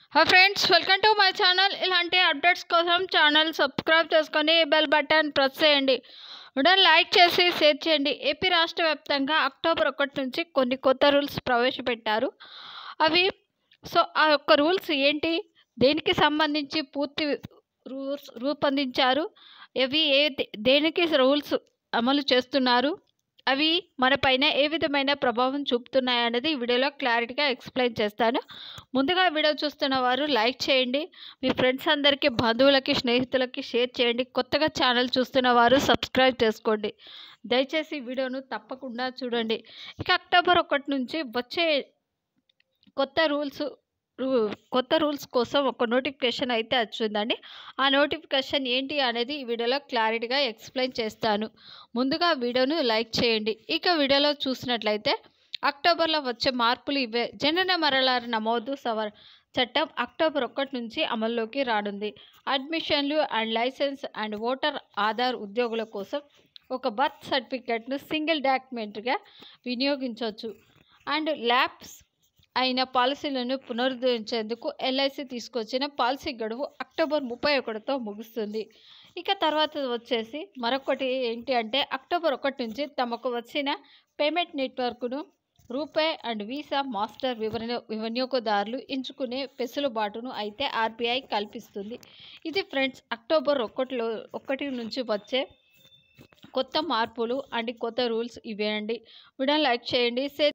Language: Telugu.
హా friends welcome to my channel ఇలాంటి అప్డేట్స్ కోసం ఛానల్ సబ్స్క్రైబ్ చేసుకొని బెల్ బటన్ ప్రెస్ చేయండి వీడియో లైక్ చేసి షేర్ చేయండి ఏపీ రాష్ట్ర వ్యాప్తంగా అక్టోబర్ ఒకటి నుంచి కొన్ని కొత్త రూల్స్ ప్రవేశపెట్టారు అవి సో ఆ యొక్క రూల్స్ ఏంటి దేనికి సంబంధించి పూర్తి రూల్స్ రూపొందించారు అవి ఏ దేనికి రూల్స్ అమలు చేస్తున్నారు అవి మన పైన ఏ విధమైన ప్రభావం చూపుతున్నాయి అనేది ఈ వీడియోలో క్లారిటీగా ఎక్స్ప్లెయిన్ చేస్తాను ముందుగా వీడియో చూస్తున్న వారు లైక్ చేయండి మీ ఫ్రెండ్స్ అందరికీ బంధువులకి స్నేహితులకి షేర్ చేయండి కొత్తగా ఛానల్ చూస్తున్న వారు సబ్స్క్రైబ్ చేసుకోండి దయచేసి ఈ వీడియోను తప్పకుండా చూడండి ఇక అక్టోబర్ ఒకటి నుంచి వచ్చే కొత్త రూల్స్ రూ- కొత్త రూల్స్ కోసం ఒక నోటిఫికేషన్ అయితే వచ్చిందండి ఆ నోటిఫికేషన్ ఏంటి అనేది ఈ వీడియోలో క్లారిటీగా ఎక్స్ప్లెయిన్ చేస్తాను ముందుగా వీడియోను లైక్ చేయండి ఇక వీడియోలో చూసినట్లయితే అక్టోబర్లో వచ్చే మార్పులు ఇవే జనన మరణాల నమోదు సవర్ చట్టం అక్టోబర్ ఒకటి నుంచి అమల్లోకి రానుంది అడ్మిషన్లు and licence and voter Aadhaar ఉద్యోగుల కోసం ఒక బర్త్ సర్టిఫికేట్ను సింగిల్ డాక్యుమెంట్గా వినియోగించవచ్చు అండ్ ల్యాబ్స్ అయిన పాలసీలను పునరుద్ధరించేందుకు ఎల్ఐసి తీసుకొచ్చిన పాలసీ గడువు అక్టోబర్ ముప్పై ఒకటితో ముగుస్తుంది ఇక తర్వాత వచ్చేసి మరొకటి ఏంటి అంటే అక్టోబర్ ఒకటి నుంచి తమకు వచ్చిన పేమెంట్ నెట్వర్క్ను రూపే అండ్ వీసా మాస్టర్ వివరణ వినియోగదారులు ఎంచుకునే వెసులుబాటును అయితే ఆర్బీఐ కల్పిస్తుంది ఇది ఫ్రెండ్స్ అక్టోబర్ ఒకటిలో ఒకటి నుంచి వచ్చే కొత్త మార్పులు అండ్ కొత్త రూల్స్ ఇవే అండి వీడియో లైక్ చేయండి షేర్